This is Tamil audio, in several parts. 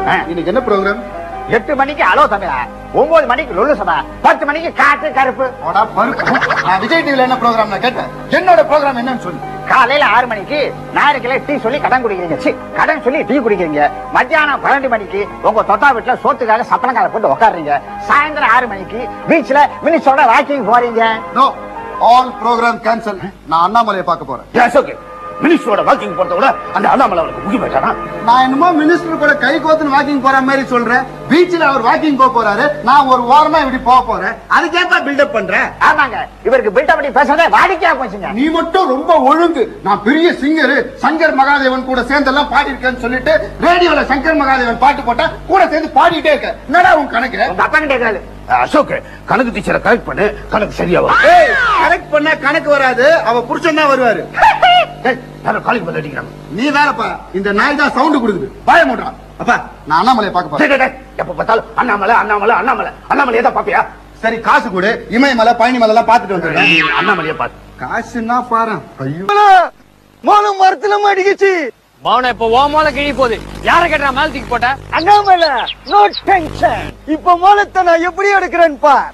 இன்னைக்கு என்ன ப்ரோக்ராம் எட்டு மணிக்கு அலோ தமிழா ஒன்பது மணிக்கு லொல்லு சபா பத்து மணிக்கு காற்று கருப்பு போடா பருக்கு நான் விஜய் டிவில என்ன ப்ரோக்ராம் நான் கேட்டேன் என்னோட ப்ரோக்ராம் என்னன்னு சொல்லு காலையில ஆறு மணிக்கு ஞாயிற்றுக்கிழமை டீ சொல்லி கடன் குடிக்கிறீங்க சி, கடன் சொல்லி டீ குடிக்கிறீங்க மத்தியானம் பன்னெண்டு மணிக்கு உங்க தொத்தா வீட்டுல சோத்துக்காக சப்பனங்கால போட்டு உட்காருறீங்க சாயந்தரம் ஆறு மணிக்கு பீச்ல மினிஸ்டரோட வாக்கிங் போறீங்க நோ ஆல் ப்ரோக்ராம் கேன்சல் நான் அண்ணாமலையை பார்க்க போறேன் ஓகே மினிஸ்டரோட வாக்கிங் போறத விட அந்த அண்ணாமலை அவனுக்கு முக்கிய போயிட்டானா நான் என்னமோ மினிஸ்டர் கூட கை கோத்துன்னு வாக்கிங் போற மாதிரி சொல்றேன் பீச்ல அவர் வாக்கிங் போக போறாரு நான் ஒரு ஓரமா இப்படி போக போறேன் அதுக்கேப்பா பில்டப் பண்றேன் ஆமாங்க இவருக்கு பில்டப் பண்ணி பேசுறதே வாடிக்கையா போச்சுங்க நீ மட்டும் ரொம்ப ஒழுங்கு நான் பெரிய சிங்கர் சங்கர் மகாதேவன் கூட சேர்ந்தெல்லாம் பாடி இருக்கேன்னு சொல்லிட்டு ரேடியோல சங்கர் மகாதேவன் பாட்டு போட்டா கூட சேர்ந்து பாடிட்டே இருக்க என்னடா உன் கணக்கு உங்க அப்பா கிட்ட கேளு அசோக் கணக்கு டீச்சரை கரெக்ட் பண்ணு கணக்கு சரியா வரும் ஏய் கரெக்ட் பண்ணா கணக்கு வராது அவ புருஷன் தான் வருவாரு டேய், யாரோ காலிங் பண்ண அடிக்கிறாங்க நீ வேறப்பா இந்த நாய் தான் சவுண்ட் கொடுக்குது பாய மூட்டான் அப்பா நான் அண்ணாமலையை பார்க்க போறேன் டேய், டேய், டேய், எப்ப பார்த்தாலும் அண்ணாமலை அண்ணாமலை அண்ணாமலை அண்ணாமலை ஏதா பாப்பியா சரி காசு கொடு இமயமலை பயணிமலை எல்லாம் பாத்துட்டு வந்துடுறேன் நீ அண்ணாமலையை பாத்து காசுன்னா பாரு ஐயோ மோன மரத்துல மாட்டிக்கிச்சு மௌன இப்ப ஓ மூல கிழி போகுது யார கேட்டா மேல தூக்கி போட்ட அண்ணாமல நோ டென்ஷன் இப்ப மோனத்தை நான் எப்படி எடுக்கிறேன் பார்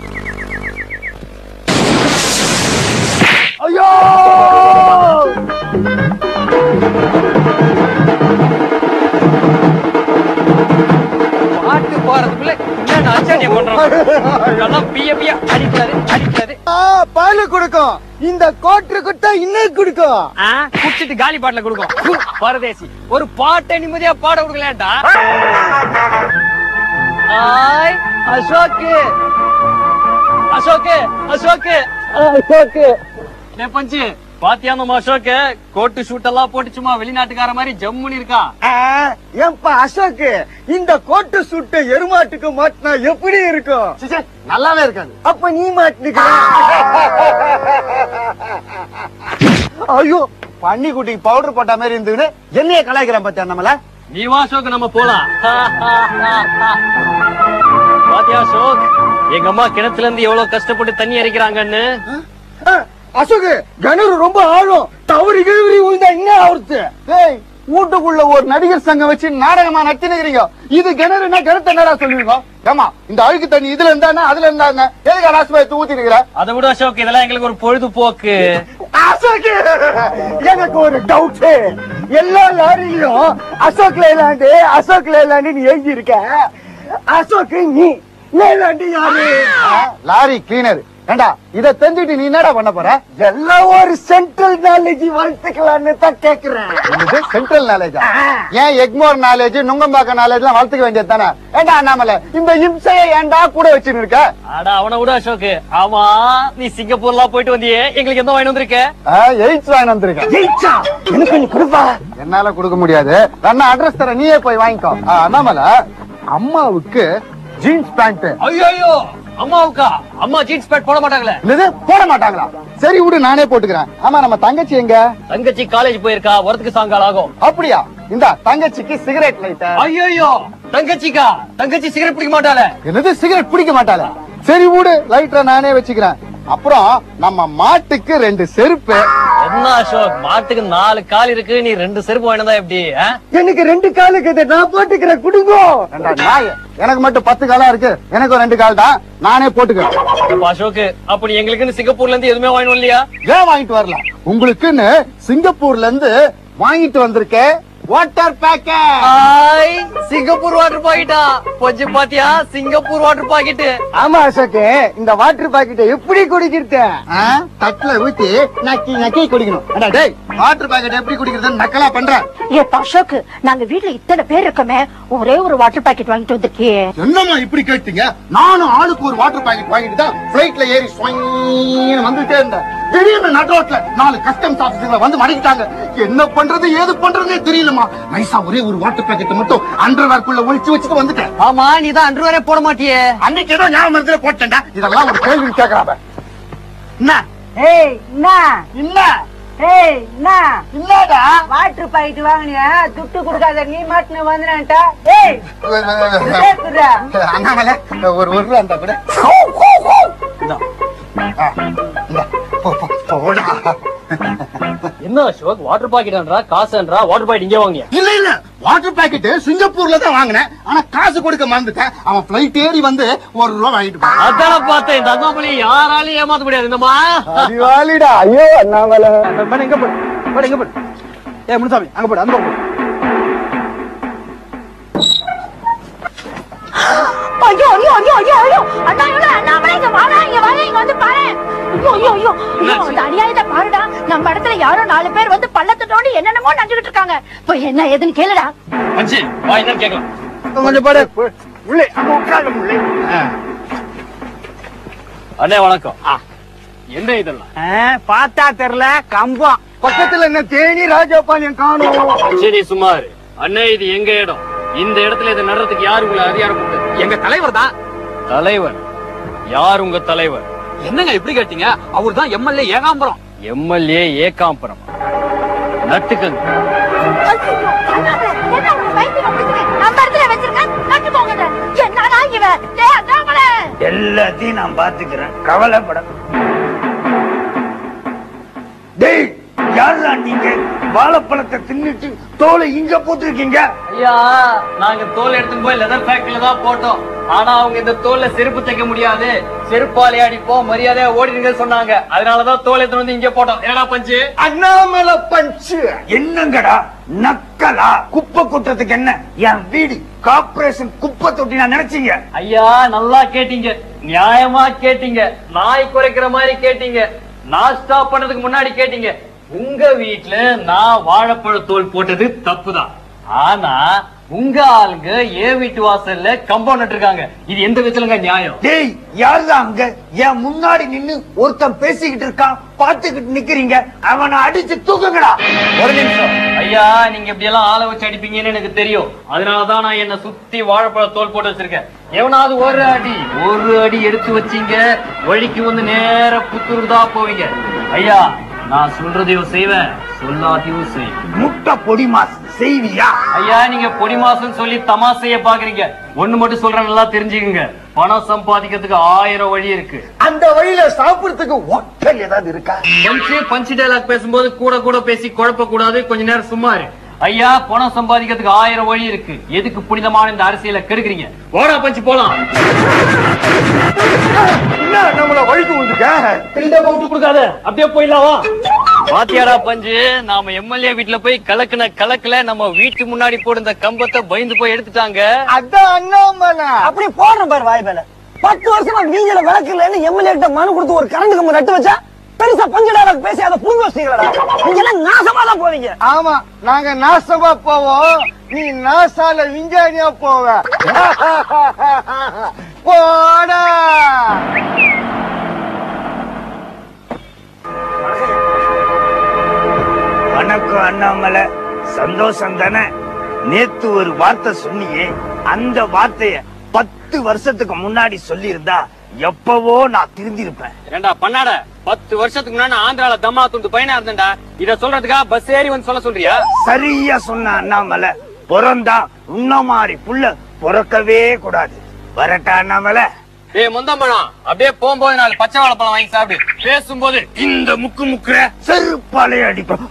ஐயோ பாட்டு போறதுக்குள்ள என்ன அச்சாட்டிய பண்றோம் இதெல்லாம் பிய பிய அடிக்கிறாரு அடிக்கிறாரு ஆ, பாலு கொடுக்கும் இந்த கோட்டு குட்டா இன்னும் கொடுக்கும் ஆ, குடிச்சிட்டு காலி பாட்டுல கொடுக்கும் பரதேசி ஒரு பாட்டை நிம்மதியா பாட கொடுக்கலாட்டா ஆய் அசோக்கு அசோக்கு அசோக்கு அசோக்கு டேய் பஞ்சு பாத்தியா நம்ம அசோக்கு கோட்டு ஷூட் எல்லாம் போட்டு சும்மா வெளிநாட்டுக்கார மாதிரி ஜம்முன்னு இருக்கா ஆ, ஏன்பா அசோக்கு இந்த கோட்டு சுட்டு எருமாட்டுக்கு மாட்டினா எப்படி இருக்கும் சிச்சே, நல்லாவே இருக்காது அப்ப நீ மாட்டினுக்க ஐயோ பன்னி குட்டிக்கு பவுடர் போட்ட மாதிரி இருந்ததுன்னு என்னைய கலாய்க்கிறான் பாத்தியா நம்மள நீ வா அசோக் நம்ம போலாம் பாத்தியா அசோக் எங்க அம்மா கிணத்துல இருந்து எவ்வளவு கஷ்டப்பட்டு தண்ணி இறைக்கிறாங்கன்னு ஆ, அசோக்கு கிணறு ரொம்ப ஆழம் தவறி கிழவரி விழுந்தா என்ன ஆகுறது ஏய் வீட்டுக்குள்ள ஒரு நடிகர் சங்கம் வச்சு நாடகமா நடிச்சுக்கிறீங்க இது கிணறுனா கிணத்து என்னடா சொல்லுவீங்க ஏமா இந்த அழுக்கு தண்ணி இதுல இருந்தானே அதுல இருந்தாங்க எதுக்கு அனாசமாயத்து ஊத்தி இருக்கிற அதை விட அசோக் இதெல்லாம் எங்களுக்கு ஒரு பொழுதுபோக்கு அசோக் எனக்கு ஒரு டவுட் எல்லா லாரிலையும் அசோக் லேலாண்டு அசோக் லேலாண்டு நீ எழுதி இருக்க அசோக் நீ லேலாண்டு யாரு லாரி கிளீனர் ஏண்டா இத தெரிஞ்சுட்டு நீ என்னடா பண்ண போற எல்லாம் ஒரு சென்ட்ரல் நாலேஜ் வளர்த்துக்கலான்னு தான் கேக்குறேன் இது சென்ட்ரல் நாலேஜா ஏன் எக்மோர் நாலேஜ் நுங்கம்பாக்க நாலேஜ் எல்லாம் வளர்த்துக்க வேண்டியது தானே ஏண்டா அண்ணாமலை இந்த இம்சையை ஏன்டா கூட வச்சுன்னு இருக்க அட அவனை விட அசோக் ஆமா நீ சிங்கப்பூர்லாம் போயிட்டு வந்தியே எங்களுக்கு எந்த வாங்கி வந்திருக்க எயிட்ஸ் வாங்கி வந்திருக்கேன் ஜெயிச்சா எனக்கு கொஞ்சம் கொடுப்பா என்னால கொடுக்க முடியாது வேணா அட்ரஸ் தர நீயே போய் வாங்கிக்கோ ஆ, அண்ணாமலை அம்மாவுக்கு ஜீன்ஸ் பேண்ட் ஐயோ அம்மாவுக்கா அம்மா ஜீன்ஸ் பேண்ட் போட மாட்டாங்களே என்னது போட மாட்டாங்களா சரி விடு நானே போட்டுக்கிறேன் ஆமா நம்ம தங்கச்சி எங்க தங்கச்சி காலேஜ் போயிருக்கா வரதுக்கு சாயங்காலம் ஆகும் அப்படியா இந்த தங்கச்சிக்கு சிகரெட் லைட்ட ஐயோ தங்கச்சிக்கா தங்கச்சி சிகரெட் பிடிக்க மாட்டாளே என்னது சிகரெட் பிடிக்க மாட்டாளே சரி விடு லைட்டரை நானே வச்சுக்கிறேன் அப்புறம் நம்ம மாட்டுக்கு ரெண்டு செருப்பு என்ன அசோக் மாட்டுக்கு நாலு கால் இருக்கு நீ ரெண்டு செருப்பு வாங்கினதா எப்படி ஆ? எனக்கு ரெண்டு காலு கதை நான் போட்டுக்கிறேன் குடுங்கோ ஏண்டா நாய் எனக்கு மட்டும் பத்து காலா இருக்கு எனக்கு ரெண்டு கால் தான் நானே போட்டுக்கிறேன் அப்ப அசோக் அப்ப நீ எங்களுக்குன்னு சிங்கப்பூர்ல இருந்து எதுவுமே வாங்கணும் இல்லையா ஏன் வாங்கிட்டு வரல உங்களுக்குன்னு சிங்கப்பூர்ல இருந்து வாங்கிட்டு வந்திருக்கேன் வாட்டர் பேக்கெட் ஆய் சிங்கப்பூர் வாட்டர் பாக்கெட்டா கொஞ்சம் பாத்தியா சிங்கப்பூர் வாட்டர் பாக்கெட் ஆமா அசோக் இந்த வாட்டர் பாக்கெட்டை எப்படி குடிக்கிறது தட்டுல ஊத்தி நக்கி நக்கி குடிக்கணும் அடா டேய் வாட்டர் பேக்கெட் எப்படி குடிக்கிறதுன்னு நக்கலா பண்ற ஏப்பா அசோக் நாங்க வீட்ல இத்தனை பேர் இருக்கோமே ஒரே ஒரு வாட்டர் பாக்கெட் வாங்கிட்டு வந்திருக்கியே என்னம்மா இப்படி கேட்டீங்க நானும் ஆளுக்கு ஒரு வாட்டர் பாக்கெட் வாங்கிட்டு தான் பிளைட்ல ஏறி ஸ்வைன்னு வந்துட்டே இருந்தேன் திடீர்னு நடுரோட்ல நாலு கஸ்டம்ஸ் ஆபீசர்ல வந்து மடக்கிட்டாங்க என்ன பண்றது ஏது பண்றதுனே தெரியலமா நைசா ஒரே ஒரு வாட்டர் பாக்கெட் மட்டும் அண்டர்வேர்க்குள்ள ஒளிச்சு வச்சுட்டு வந்துட்டேன் ஆமா நீ தான் அன்று போட மாட்டியே அன்னைக்கு ஏதோ ஞாபகம் மருந்துல போட்டேன்டா இதெல்லாம் ஒரு கேள்வி கேக்குறாங்க என்ன ஏய் என்ன இல்ல ஏய் என்ன இல்லடா வாட்டர் பாக்கெட் வாங்கினியா துட்டு கொடுக்காத நீ மாட்டின வந்துடான்ட்டா ஏய் கேக்குறா அண்ணாமலை ஒரு ஒரு ரூபா இருந்தா கூட ஆ, இந்தா, போ, போ, போடா. என்ன அசோக் வாட்டர் பாக்கெட்ன்றா காசுன்றா வாட்டர் பாக்கெட் இங்கே வாங்கிய இல்ல இல்ல வாட்டர் பாக்கெட் சிங்கப்பூர்ல தான் வாங்கினேன் ஆனா காசு கொடுக்க மறந்துட்டேன் அவன் பிளைட் ஏறி வந்து ஒரு ரூபா வாங்கிட்டு போனான். அதான பார்த்தேன் இந்த அண்ணாமலை யாராலையும் ஏமாத்த முடியாது இந்தமா அறிவாளிடா ஐயோ அண்ணாமலை எங்க போடு போடு எங்க போடு ஏ முனுசாமி அங்க போடு அந்த பக்கம் போடு. ஐயோ ஐயோ ஐயோ ஐயோ ஐயோ அண்ணா ஐயோ அண்ணாமலை இங்க வாடா இங்க வாடா இங்க வந்து பாரு ஐயோ ஐயோ ஐயோ ஐயோ இந்த அநியாயத்தை பாருடா நம்ம இடத்துல யாரோ நாலு பேர் வந்து பள்ளத்தை தோண்டி என்னென்னமோ நஞ்சுக்கிட்டு இருக்காங்க போய் என்ன ஏதுன்னு கேளுடா மச்சி வா என்னன்னு கேட்கலாம் கொஞ்சம் பாடு உள்ளே அங்க உட்காரு உள்ளே அண்ணே வணக்கம் என்ன இதெல்லாம் பார்த்தா தெரியல கம்பம் பக்கத்துல என்ன தேனி ராஜபாளையம் காணும் சரி சுமார் அண்ணே இது எங்க இடம் இந்த இடத்துல இதை நடுறதுக்கு யாரு உங்களை அதிகாரம் கொடுத்தது எங்க தலைவர் தான் தலைவர் யார் உங்க தலைவர் என்னங்க இப்படி கேட்டீங்க அவர் தான் எம்எல்ஏ ஏகாம்பரம் எம்எல்ஏ ஏகாம்பரம் நட்டுக்கங்க ஐயோ, அண்ணாமலை, என்ன உனக்கு பைத்தியம் பிடிச்சிருக்கு? நம்ம இடத்துல வச்சிருக்க நட்டு போங்க என்னடா இவன் டேய் அண்ணாமலை எல்லாத்தையும் நான் பாத்துக்கிறேன் கவலைப்பட டேய் யாரா நீங்க வாழைப்பழத்தை தின்னுட்டு தோலை இங்க போட்டுருக்கீங்க ஐயா நாங்க தோல் எடுத்துட்டு போய் லெதர் ஃபேக்டரியில தான் போட்டோம் ஆனா அவங்க இந்த தோல்ல செருப்பு தைக்க முடியாது செருப்பாலே அடிப்போம் மரியாதையா ஓடிடுங்க சொன்னாங்க அதனாலதான் தோல் எடுத்துட்டு வந்து இங்க போட்டோம் என்னடா பஞ்சு அண்ணாமலை பஞ்சு என்னங்கடா நக்கலா குப்பை கொட்டுறதுக்கு என்ன என் வீடு கார்பரேஷன் குப்பை தொட்டி நான் நினைச்சீங்க ஐயா நல்லா கேட்டீங்க நியாயமா கேட்டீங்க நாய் குறைக்கிற மாதிரி கேட்டீங்க நாஸ்டா பண்ணதுக்கு முன்னாடி கேட்டீங்க உங்க வீட்ல நான் வாழைப்பழ தோல் போட்டது தப்புதான் ஆனா உங்க ஆளுங்க ஏ வீட்டு வாசல்ல கம்பவுண்ட் நட்டிருக்காங்க இது எந்த விதத்துலங்க நியாயம் டேய் யாருதான் அங்க என் முன்னாடி நின்னு ஒருத்தன் பேசிக்கிட்டு இருக்கான் பாத்துக்கிட்டு நிக்கிறீங்க அவனை அடிச்சு தூக்குங்கடா ஒரு நிமிஷம் ஐயா நீங்க இப்படி எல்லாம் ஆளை வச்சு அடிப்பீங்கன்னு எனக்கு தெரியும் அதனாலதான் நான் என்ன சுத்தி வாழைப்பழ தோல் போட்டு வச்சிருக்கேன் எவனாவது ஒரு அடி ஒரு அடி எடுத்து வச்சீங்க வழிக்கு வந்து நேர புத்தூர் தான் போவீங்க ஐயா நான் சொல்றதையும் செய்வேன் சொல்லாதையும் செய்வேன் முட்டை பொடி மாஸ் செய்வியா ஐயா நீங்க பொடி மாசம் சொல்லி தமாசைய பாக்குறீங்க ஒண்ணு மட்டும் சொல்றேன் நல்லா தெரிஞ்சுக்கங்க பணம் சம்பாதிக்கிறதுக்கு ஆயிரம் வழி இருக்கு அந்த வழியில சாப்பிடுறதுக்கு ஹோட்டல் ஏதாவது இருக்கா பஞ்சு பஞ்சு டைலாக் பேசும்போது கூட கூட பேசி குழப்ப கூடாது கொஞ்ச நேரம் சும்மா இரு ஐயா பணம் சம்பாதிக்கிறதுக்கு ஆயிரம் வழி இருக்கு எதுக்கு புனிதமான இந்த அரசியலை கெடுக்குறீங்க ஓடா பஞ்சு போலாம் என்ன நம்மள வழிக்கு வந்துக்க விட்டு கொடுக்காத அப்படியே போயிடலாம் வா பாத்தியாடா பஞ்சு நாம எம்எல்ஏ வீட்டுல போய் கலக்குன கலக்குல நம்ம வீட்டு முன்னாடி போடு இந்த கம்பத்தை பயந்து போய் எடுத்துட்டாங்க அதான் அண்ணாமலை அப்படி போடுறேன் பாரு வாய் மேல பத்து வருஷமா வீதியில விளக்கு இல்லைன்னு எம்எல்ஏ கிட்ட மனு கொடுத்து ஒரு கரண்ட் கம்பு நட்டு வச்சா பெருசா பஞ்சு டைலாக் பேசி அதை புரிஞ்சு வச்சீங்களா நீங்க எல்லாம் நாசமா தான் போவீங்க ஆமா நாங்க நாசமா போவோம் நீ நாசால விஞ்ஞானியா போவ போடா வணக்கம் அண்ணாமலை சந்தோஷம் தானே நேத்து ஒரு வார்த்தை சொன்னியே அந்த வார்த்தைய பத்து வருஷத்துக்கு முன்னாடி சொல்லியிருந்தா எப்பவோ நான் திருந்திருப்பேன் ஏண்டா பண்ணாட பத்து வருஷத்துக்கு முன்னாடி நான் ஆந்திரால தம்மா துண்டு பையனா இருந்தேன்டா இத சொல்றதுக்கா பஸ் ஏறி வந்து சொல்ல சொல்றியா சரியா சொன்ன அண்ணாமலை பிறந்தா உன்ன மாதிரி புள்ள பிறக்கவே கூடாது வரட்டா அண்ணாமலை ஏய் முந்தம்பழம் அப்படியே போகும்போது நாலு பச்சை வாழைப்பழம் வாங்கி சாப்பிடு பேசும்போது இந்த முக்கு முக்குற செருப்பாலே அடிப்பேன்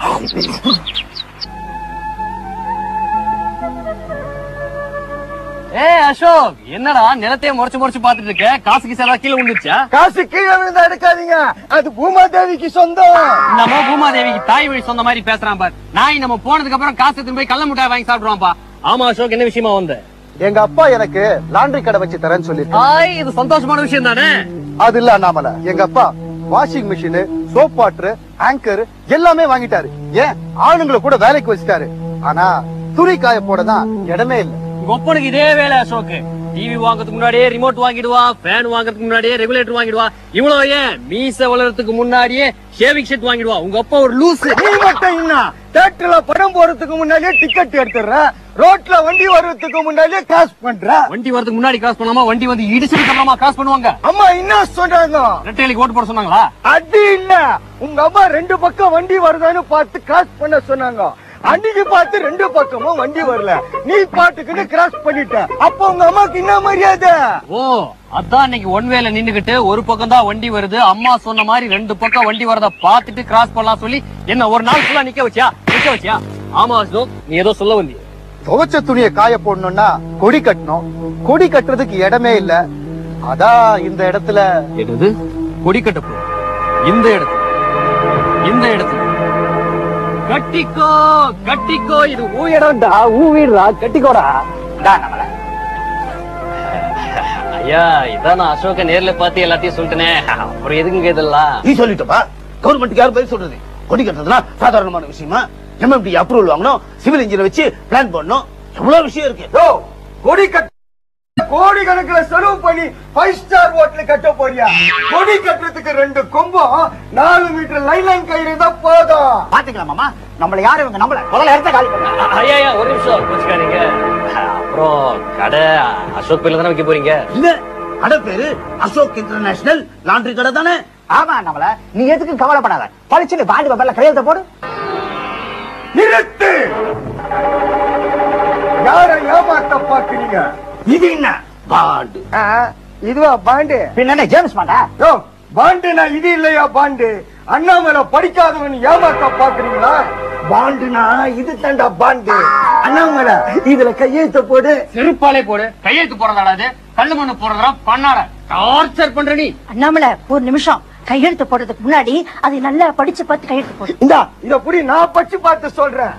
ஏய் அசோக் என்னடா நிலத்தையே முறைச்சு முறைச்சு பாத்துட்டு இருக்க காசுக்கு செலவா கீழே விழுந்துச்சா காசு கீழே விழுந்து எடுக்காதீங்க அது பூமாதேவிக்கு சொந்தம் நம்ம பூமாதேவிக்கு தாய் வழி சொந்த மாதிரி பேசுறான் பார் நாய் நம்ம போனதுக்கு அப்புறம் காசு எடுத்துட்டு போய் கள்ள முட்டாய் வாங்கி சாப்பிடுவான்ப்பா ஆமா அசோக் என்ன விஷயமா வந்த எங்க அப்பா எனக்கு லாண்டரி கடை வச்சு தரேன்னு சொல்லி ஆய் இது சந்தோஷமான விஷயம் தானே அது இல்ல அண்ணாமலை எங்க அப்பா washing machine soap water Anchor எல்லாமே வாங்கிட்டாரு ஏன் ஆளுங்களை கூட வேலைக்கு வச்சுட்டாரு ஆனா துணி காய போட தான் இடமே இல்ல உங்க ஒப்பனுக்கு இதே வேலை அசோக் டிவி வாங்குறதுக்கு முன்னாடியே ரிமோட் வாங்கிடுவான் ஃபேன் வாங்குறதுக்கு முன்னாடியே ரெகுலேட்டர் வாங்கிடுவான் இவ்வளவு ஏன் மீச வளர்றதுக்கு முன்னாடியே ஷேவிங் ஷெட் வாங்கிடுவான் உங்க அப்பா ஒரு லூஸ் நீ மட்டும் என்ன தேட்டர்ல படம் போறதுக்கு முன்னாடியே டிக்கெட் எடுத்துடுற ரோட்ல வண்டி வர்றதுக்கு முன்னாடியே காசு பண்ற வண்டி வரதுக்கு முன்னாடி கிராஸ் பண்ணாம வண்டி வந்து இடிச்சதுக்கு அப்புறமா கிராஸ் பண்ணுவாங்க அம்மா என்ன சொல்றாங்க ரெட்டையிலுக்கு ஓட்டு போட சொன்னாங்களா அது இல்ல உங்க அம்மா ரெண்டு பக்கம் வண்டி வருதான்னு பார்த்து கிராஸ் பண்ண சொன்னாங்க அன்னைக்கு பார்த்து ரெண்டு பக்கமும் வண்டி வரல நீ பாட்டுக்குன்னு கிராஸ் பண்ணிட்ட அப்போ உங்க அம்மாக்கு என்ன மரியாதை ஓ அதான் இன்னைக்கு ஒன் வேல நின்னுகிட்டு ஒரு பக்கம் தான் வண்டி வருது அம்மா சொன்ன மாதிரி ரெண்டு பக்கம் வண்டி வரத பாத்துட்டு கிராஸ் பண்ணலாம் சொல்லி என்ன ஒரு நாள் ஃபுல்லா நிக்க வச்சியா நிக்க வச்சியா ஆமா அசோக் நீ ஏதோ சொல்ல வந்திய துவைச்ச துணியை காய போடணும்னா கொடி கட்டணும் கொடி கட்டுறதுக்கு இடமே இல்ல அதான் இந்த இடத்துல என்னது கொடி கட்டப்போ இந்த இடத்துல இந்த இடத்துல கட்டிக்கோ கட்டிக்கோ இது ஊ இடம்டா ஊ வீடுடா கட்டிக்கோடா ஐயா இதான் நான் அசோக நேர்ல பார்த்து எல்லாத்தையும் சொல்லிட்டேனே அப்புறம் எதுக்குங்க இதெல்லாம் நீ சொல்லிட்டப்பா கவர்மெண்ட்டுக்கு யார் பதில் சொல்றது கொடி கட்டுறதுனா சாதாரணமான விஷயமா எம்எம்டி அப்ரூவல் வாங்கணும் சிவில் இன்ஜினை வச்சு பிளான் பண்ணணும் எவ்வளவு விஷயம் இருக்கு கொடி கட்ட கோடி கணக்குல செலவு பண்ணி ஃபைவ் ஸ்டார் ஹோட்டல் கட்ட போறியா கொடி கட்டுறதுக்கு ரெண்டு கொம்பம் நாலு மீட்டர் லைன் லைன் கயிறு தான் போதும் பாத்துக்கலாம் மாமா நம்மள யாரு இவங்க நம்மள முதல்ல இடத்த காலி பண்ணு ஐயா ஐயா ஒரு நிமிஷம் கோச்சுக்காதீங்க அப்புறம் கடை அசோக் பேர்ல தானே வைக்க போறீங்க இல்ல கடை பேரு அசோக் இன்டர்நேஷனல் லாண்டரி கடை தானே ஆமா நம்மள நீ எதுக்கும் கவலைப்படாத பழிச்சுன்னு பாண்டி பேப்பர்ல கையெழுத்த போடு நிறுத்து யார ஏமாத்த பாக்குறீங்க இது என்ன பாண்டு இதுவா பாண்டு பின்ன என்ன ஜேம்ஸ் பாண்டா யோ பாண்டுனா இது இல்லையா பாண்டு அண்ணாமலை படிக்காதவன் ஏமாத்த பாக்குறீங்களா பாண்டுனா இது தாண்டா பாண்டு அண்ணாமலை இதுல கையெழுத்த போடு செருப்பாலே போடு கையெழுத்து போறதாடா அது கல்லு மண்ணு போறதா பண்ணாட டார்ச்சர் பண்ற நீ அண்ணாமலை ஒரு நிமிஷம் கையெழுத்து போடுறதுக்கு முன்னாடி அதை நல்லா படிச்சு பார்த்து கையெழுத்து போடு இந்தா இத புடி நான் பச்சு பார்த்து சொல்றேன்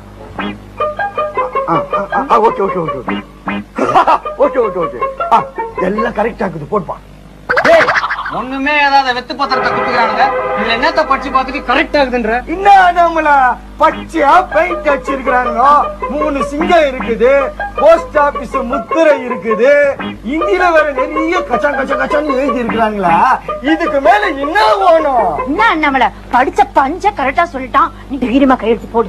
okay okay okay okay okay okay okay எல்லாம் கரெக்டா இருக்குது போட்பா டேய், ஒண்ணுமே ஏதாவது வெத்து பத்திரத்தை குடுக்குறானுங்க இதுல என்னத்த படிச்சு பார்த்துட்டு கரெக்ட் ஆகுதுன்ற என்ன நம்மள பச்சையா பெயிண்ட் அடிச்சிருக்கிறாங்க மூணு சிங்கம் இருக்குது போஸ்ட் ஆபீஸ் முத்திரை இருக்குது இந்தியில வேற நிறைய கச்சான் கச்சா கச்சான்னு எழுதி இருக்கிறாங்களா இதுக்கு மேல என்ன வேணும் என்ன அண்ணாமலை படிச்ச பஞ்ச கரெக்டா சொல்லிட்டான் நீ தைரியமா கையெழுத்து போடு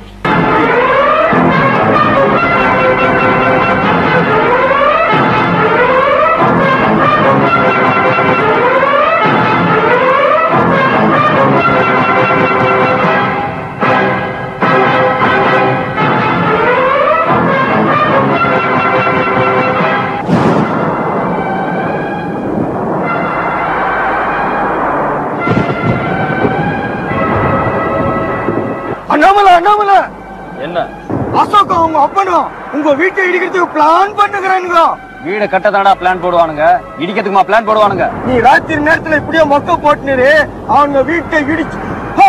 அண்ணாமலை அண்ணாமலை என்ன அசோக் அவங்க அப்பனும் உங்க வீட்டை இடிக்கிறதுக்கு பிளான் பண்ணுகிறானுங்க வீடு கட்டதாடா பிளான் போடுவானுங்க இடிக்கிறதுக்குமா பிளான் போடுவானுங்க நீ ராத்திரி நேரத்துல இப்படியே மொக்க போட்டுனரு அவங்க வீட்டை இடிச்சு ஆ!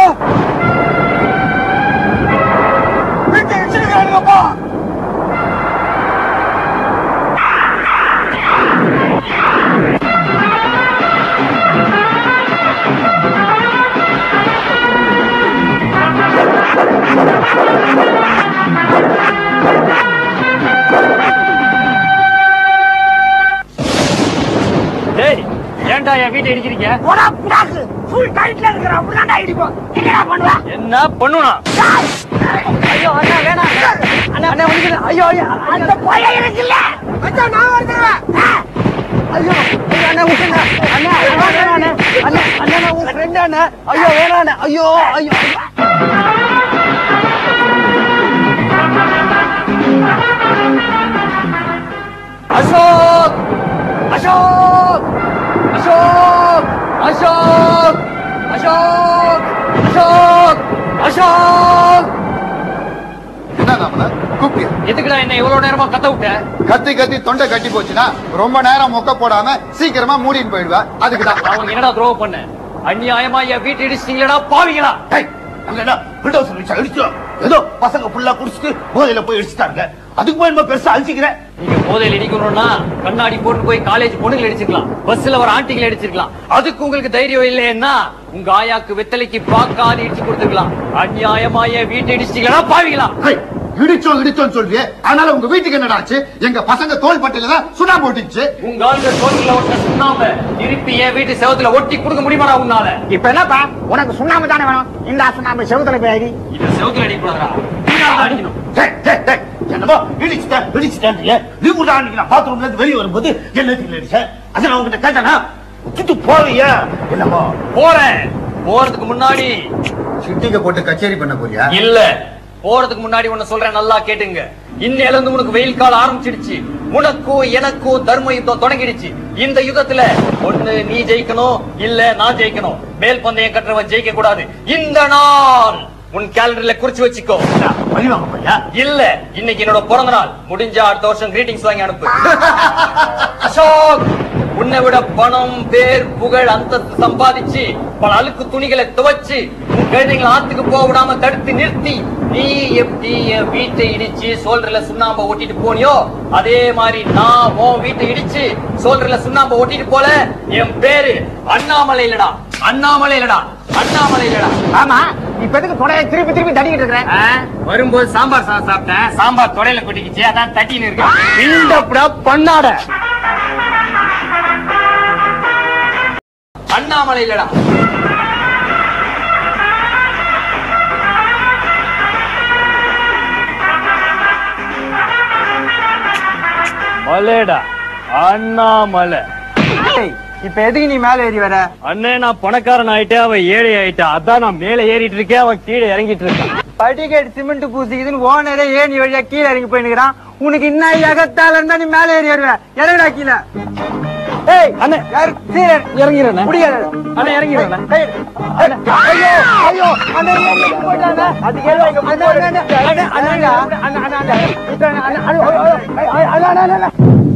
வீட்டை இடிச்சிருக்கானுங்கப்பா டேய் ஏன்டா என் வீட்டை இடிக்கிறீங்க ஃபுல் டைட்ல இருக்கிற அப்படிதான் இடிப்போம் என்னடா பண்ணுவ என்ன பண்ணுவா ஐயோ அண்ணா வேணாம் அண்ணா அண்ணா வந்து ஐயோ ஐயோ அந்த பையன் இருக்குல்ல அண்ணா நான் வந்துடுவேன் ஐயோ ஐயோ அண்ணா விட்டுங்க அண்ணா அண்ணா வேணாம் அண்ணா அண்ணா அண்ணா நான் உங்க ஃப்ரெண்ட் அண்ணா ஐயோ வேணாம் அண்ணா ஐயோ ஐயோ அசோக் அசோக் அசோக் அசோக் அசோக் அசோக் அசோக் என்ன நாமல கூப்பிட்டு எதுக்குடா என்ன இவ்வளவு நேரமா கத்த விட்ட கத்தி கத்தி தொண்டை கட்டி போச்சுன்னா ரொம்ப நேரம் மொக்க போடாம சீக்கிரமா மூடின்னு போயிடுவா அதுக்குதான் அவங்க என்னடா துரோகம் பண்ண அநியாயமா என் வீட்டை இடிச்சிட்டீங்களா பாவீங்களா டேய், அங்க என்ன bulldozer வச்சு அடிச்சோம் ஏதோ பசங்க ஃபுல்லா குடிச்சிட்டு போதையில போய் அடிச்சுட்டாங்க அதுக்கு போய் என்ன பெருசா அழிச்சிக்கிறேன் நீங்க போதையில் இடிக்கணும்னா கண்ணாடி போட்டு போய் காலேஜ் பொண்ணுங்களை அடிச்சிருக்கலாம் பஸ்ல வர ஆண்டிகளை அடிச்சிருக்கலாம் அதுக்கு உங்களுக்கு தைரியம் இல்லைன்னா உங்க ஆயாக்கு வெத்தலைக்கு பாக்காது இடிச்சு கொடுத்துருக்கலாம் அநியாயமா என் வீட்டை இடிச்சிட்டீங்களா பாவீங்களா ஹேய், இடிச்சோம் இடிச்சோம் சொல்றியே அதனால உங்க வீட்டுக்கு என்னடா ஆச்சு எங்க பசங்க தோல் பட்டையில தான் சுண்ணாம்பு ஒட்டிச்சு உங்க ஆளுங்க சோத்துல ஒட்ட சுண்ணாம திருப்பி என் வீட்டு செவத்துல ஒட்டி கொடுக்க முடியுமாடா உன்னால இப்ப என்னப்பா உனக்கு சுண்ணாம்பு தானே வேணும் இந்த சுண்ணாம்பு செவுத்துல போய் அடி இந்த செவத்துல அடிக்கூடாதா அடிக்கணும் டேய், டேய், டேய், என்னமோ இடிச்சுட்டேன் இடிச்சுட்டேன் நீ கூட அன்னைக்கு நான் பாத்ரூம்ல இருந்து வெளியே வரும்போது என்ன தீல அடிச்சேன் அதை நான் உங்ககிட்ட கேட்டேனா விட்டுட்டு போறியா என்னமோ போறேன் போறதுக்கு முன்னாடி சிட்டிங்க போட்டு கச்சேரி பண்ண போறியா இல்ல போறதுக்கு முன்னாடி ஒண்ணு சொல்றேன் நல்லா கேட்டுங்க இன்னையில இருந்து உனக்கு வெயில் காலம் ஆரம்பிச்சிடுச்சு உனக்கும் எனக்கும் தர்ம யுத்தம் தொடங்கிடுச்சு இந்த யுத்தத்துல ஒண்ணு நீ ஜெயிக்கணும் இல்ல நான் ஜெயிக்கணும் மேல் பந்தயம் கட்டுறவன் ஜெயிக்க கூடாது இந்த நாள் உன் கேலண்டர்ல குறிச்சு வச்சுக்கோ பழி வாங்க போறியா இல்ல இன்னைக்கு என்னோட பிறந்த நாள் முடிஞ்சா அடுத்த வருஷம் கிரீட்டிங்ஸ் வாங்கி அனுப்பு அசோக் உன்னை விட பணம் பேர் புகழ் அந்தஸ்து சம்பாதிச்சு பல அழுக்கு துணிகளை துவைச்சு உன் குழந்தைங்களை ஆத்துக்கு போக விடாம தடுத்து நிறுத்தி நீ எப்படி என் வீட்டை இடிச்சு சோல்டர்ல சுண்ணாம்ப ஒட்டிட்டு போனியோ அதே மாதிரி நான் உன் வீட்டை இடிச்சு சோல்டர்ல சுண்ணாம்ப ஒட்டிட்டு போல என் பேரு அண்ணாமலை இல்லடா அண்ணாமலை இல்லடா அண்ணாமலை இல்லடா ஆமா இப்ப எதுக்கு தொடைய திருப்பி திருப்பி தட்டிக்கிட்டு இருக்கிறேன் ஆ, வரும்போது சாம்பார் சாதம் சாப்பிட்டேன் சாம்பார் தொடையில கொட்டிக்கிச்சு அதான் தட்டின்னு இருக்கேன் பில்டப்டா பண்ணாட அண்ணாமலை இல்லடா மலைடா அண்ணாமலை இப்ப எதுக்கு நீ மேல ஏறி வர அண்ணே நான் பணக்காரன் ஆயிட்டேன் அவன் ஏழை ஆயிட்டான் அதான் நான் மேல ஏறிட்டு இருக்கேன் அவன் கீழே இறங்கிட்டு இருக்கான் படிக்கட்டு சிமெண்ட் பூசிக்குதுன்னு ஓனரே ஏணி வழியா கீழே இறங்கி போயினுக்கிறான் உனக்கு இன்னும் எகத்தால இருந்தா நீ மேல ஏறி வருவ இறங்குடா கீழே ஏய் அண்ணே யார் கீழே இறங்கிறேன் முடியாது அண்ணே இறங்கிறேன் ஏய், அண்ணே, ஐயோ ஐயோ அண்ணே ஏறி போயிட்டாங்க அது கேள்வி அண்ணே அண்ணே அண்ணே அண்ணே அண்ணே அண்ணே அண்ணே அண்ணே இப்ப அண்ணே அண்ணே அண்ணே ஐயோ, ஐயோ, ஐயோ, அண்ணே அண்ணே அண்ணே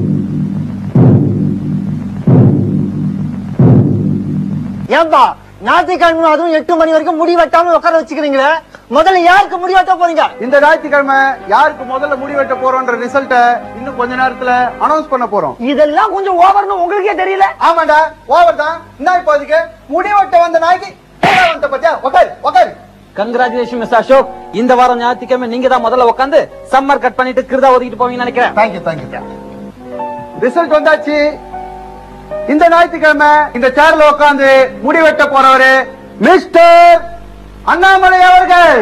ஏன்பா ஞாயிற்றுக்கிழமை அதுவும் எட்டு மணி வரைக்கும் முடி வெட்டாம உட்கார வச்சுக்கிறீங்களே முதல்ல யாருக்கு முடி வெட்ட போறீங்க இந்த ஞாயிற்றுக்கிழமை யாருக்கு முதல்ல முடி வெட்ட போறோம்ன்ற ரிசல்ட்ட இன்னும் கொஞ்ச நேரத்துல அனௌன்ஸ் பண்ண போறோம் இதெல்லாம் கொஞ்சம் ஓவர்னு உங்களுக்கே தெரியல ஆமாண்டா ஓவர் தான் என்ன இப்போ அதுக்கு முடி வெட்ட வந்த நாய்க்கு பூரா வந்த பத்தியா உக்காரு உக்காரு கங்க்ராச்சுலேஷன் மிஸ் அசோக் இந்த வாரம் ஞாயிற்றுக்கிழமை நீங்க தான் முதல்ல உட்காந்து சம்மர் கட் பண்ணிட்டு கிருதா ஒதுக்கிட்டு போவீங்கன்னு நினைக்கிறேன் தேங்க்யூ தேங்க்யூ ரிசல்ட் வந்தாச்சு இந்த ஞாயிற்றுக்கிழமை இந்த சேர்ல உட்கார்ந்து முடி வெட்ட போறவரு மிஸ்டர் அண்ணாமலை அவர்கள்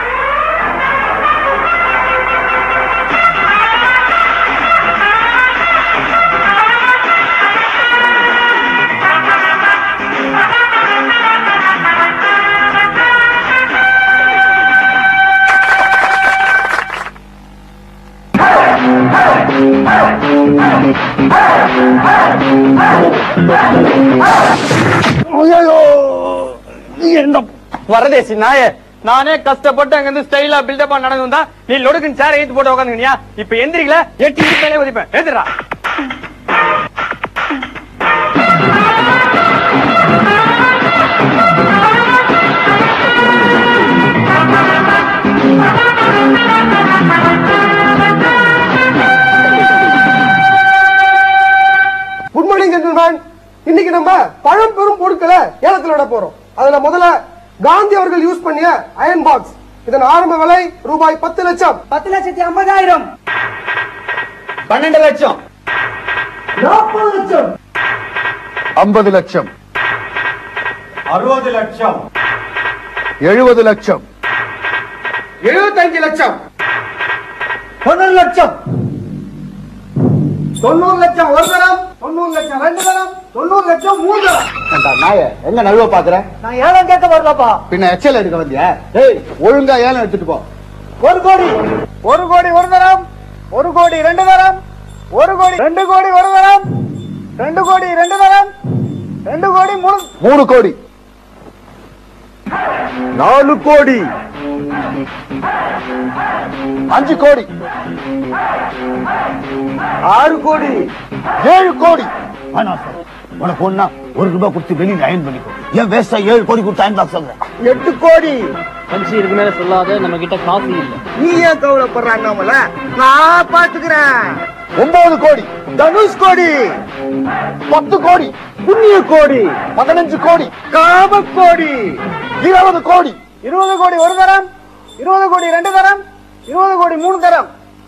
வரதேசி நாயே நானே கஷ்டப்பட்டு அங்க இருந்து ஸ்டைலா பில்டப்பா நடந்து வந்தா நீ லொடுக்குன்னு சேர ஏத்து போட்டு உட்காந்துக்கினியா இப்ப எந்திரிக்கல எட்டு மேலே ஒதிப்பேன் எதிரா குட் மார்னிங் ஜென்டில்மேன் இன்னைக்கு நம்ம பழம்பெரும் பொருட்களை ஏலத்தில் விட போறோம் அதுல முதல்ல காந்தி அவர்கள் யூஸ் பண்ணிய அயன் பாக்ஸ் இதன் ஆரம்ப விலை ரூபாய் பத்து லட்சம் பத்து லட்சத்தி ஐம்பதாயிரம் பன்னெண்டு லட்சம் நாற்பது லட்சம் ஐம்பது லட்சம் அறுபது லட்சம் எழுபது லட்சம் எழுபத்தஞ்சு லட்சம் தொண்ணூறு லட்சம் தொண்ணூறு லட்சம் ஒரு தரம் தொண்ணூறு லட்சம் ரெண்டு தரம் தொண்ணூறு லட்சம் மூணு தரம் நாய எங்க நழுவ பாக்குற நான் ஏழாம் கேட்க வரலப்பா பின்ன எச்சல் எடுக்க வந்தியா ஏய் ஒழுங்கா ஏலம் எடுத்துட்டு போ ஒரு கோடி ஒரு கோடி ஒரு தரம் ஒரு கோடி ரெண்டு தரம் ஒரு கோடி ரெண்டு கோடி ஒரு தரம் ரெண்டு கோடி ரெண்டு தரம் ரெண்டு கோடி மூணு மூணு கோடி நாலு கோடி அஞ்சு கோடி ஆறு கோடி ஏழு கோடி வேணாம் சார் உனக்கு ஒண்ணா ஒரு ரூபாய் கொடுத்து வெளியில அயன் பண்ணிக்கோ ஏன் வேஸ்டா ஏழு கோடி கொடுத்து அயன் பாக்ஸ் சொல்றேன் எட்டு கோடி பஞ்சு இதுக்கு மேல சொல்லாத நம்ம கிட்ட காசு இல்ல நீ ஏன் கவலைப்படுறான் நம்மள நான் பாத்துக்கிறேன் ஒன்பது கோடி தனுஷ் கோடி பத்து கோடி புண்ணிய கோடி பதினஞ்சு கோடி காம கோடி இருபது கோடி இருபது கோடி ஒரு தரம் இருபது கோடி ரெண்டு தரம் இருபது கோடி மூணு தரம்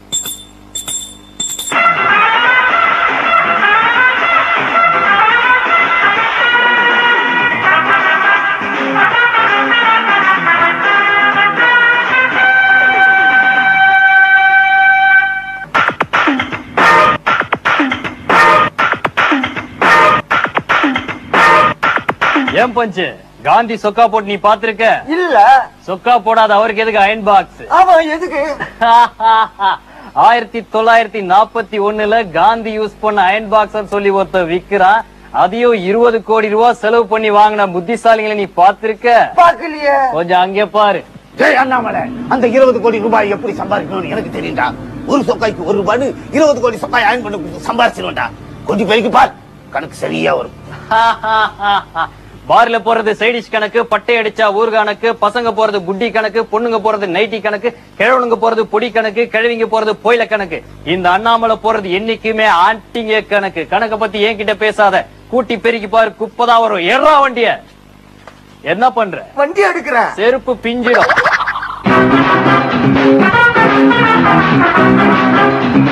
ஏன் பஞ்சு காந்தி சொக்கா போட்டு நீ பாத்திருக்க இல்ல சொக்கா போடாத அவருக்கு எதுக்கு அயன் பாக்ஸ் அவன் எதுக்கு ஆயிரத்தி தொள்ளாயிரத்தி நாற்பத்தி ஒண்ணுல காந்தி யூஸ் பண்ண அயன் பாக்ஸ் சொல்லி ஒருத்தர் விக்கிறான் அதையும் இருபது கோடி ரூபாய் செலவு பண்ணி வாங்கின புத்திசாலிகளை நீ பாத்திருக்க பாக்கலையே கொஞ்சம் அங்கே பாரு டேய் அண்ணாமலை அந்த இருபது கோடி ரூபாய் எப்படி சம்பாதிக்கணும்னு எனக்கு தெரியும்டா ஒரு சொக்காய்க்கு ஒரு ரூபான்னு இருபது கோடி சொக்காய் ஆயின் பண்ணி சம்பாதிச்சிருவேன்டா கொஞ்சம் பேருக்கு பார் கணக்கு சரியா வரும் பார்ல போறது சைடிஷ் கணக்கு பட்டை அடிச்சா ஊர் கணக்கு பசங்க போறது புட்டி கணக்கு பொண்ணுங்க போறது நைட்டி கணக்கு கிழவனுங்க போறது பொடி கணக்கு கிழவிங்க போறது போயில கணக்கு இந்த அண்ணாமலை போறது என்னைக்குமே ஆண்டிங்க கணக்கு கணக்க பத்தி என்கிட்ட பேசாத கூட்டி பெருக்கி பாரு குப்பைதான் வரும் எறா வண்டிய என்ன பண்ற வண்டி எடுக்கிறேன் செருப்பு பிஞ்சிடும்